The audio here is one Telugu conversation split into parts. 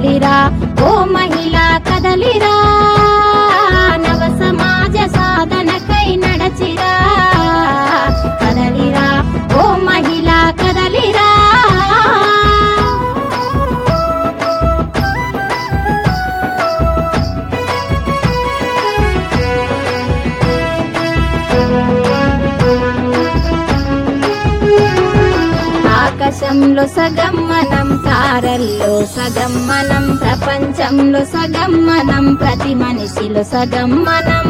కదలిరా ఓ మహిళ కదలిరా నవ సమాజ సాధనకై నడచిరా కదలిరా ఓ మహిళ కదలిరా ఆకాశంలో సగం మనం తారల్లో సగం మనం ప్రపంచంలో సగం మనం ప్రతి మనిషిలో సగం మనం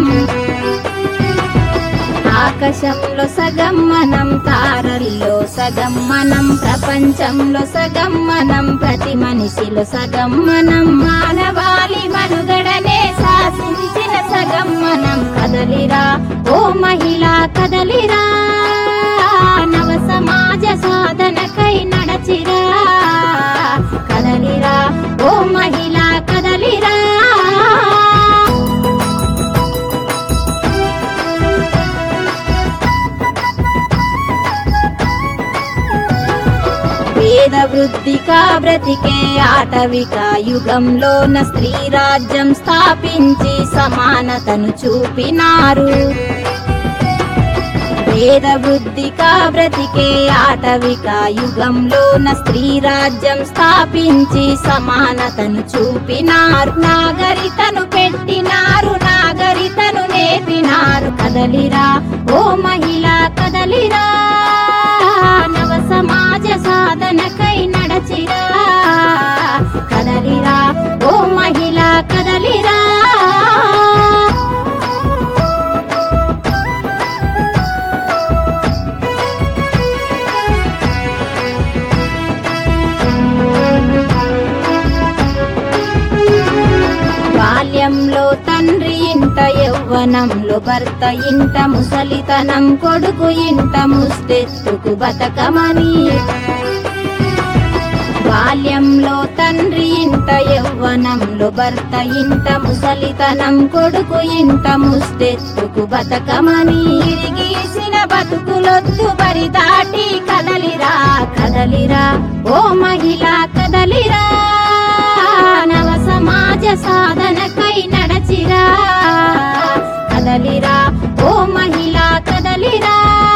ఆకాశంలో సగం మనం తారల్లో సగం మనం ప్రపంచంలో సగం మనం ప్రతి మనిషిలో సగం మనం మానవాళి మనుగడనే శాసించిన సగం మనం కదలిరా ఓ మహిళ కదలిరా నవ సమాజ సాధనకై నడచిరా కదలిరా ఓ మహిళ కదలిరా వేద వృద్ధికా బ్రతికే ఆటవిక యుగంలోన స్త్రీ రాజ్యం స్థాపించి సమానతను చూపినారు వేద వృద్ధికా బ్రతికే ఆటవిక యుగంలోన స్త్రీ రాజ్యం స్థాపించి సమానతను చూపినారు నాగరితను పెట్టినారు నాగరితను నేర్పినారు కదలిరా ఓ మహిళ కదలిరా నవ సమాజ సాధనకై నడచిరా కదలిరా ఓ మహిళ కదలిరా బాల్యంలో తండ్రి ఇంట యౌవనంలో భర్త ఇంట ముసలితనం కొడుకు ఇంట ముస్తెత్తుకు బతకమని బాల్యంలో తండ్రి ఇంట యౌవనంలో భర్త ఇంట ముసలితనం కొడుకు ఇంట ముస్తెత్తుకు బతకమని ఇరిగీసిన బతుకులొద్దు బరి దాటి కదలిరా కదలిరా ఓ మహిళ కదలిరా నవ సమాజ సాధనకై నడచిరా కదలిరా ఓ మహిళ కదలిరా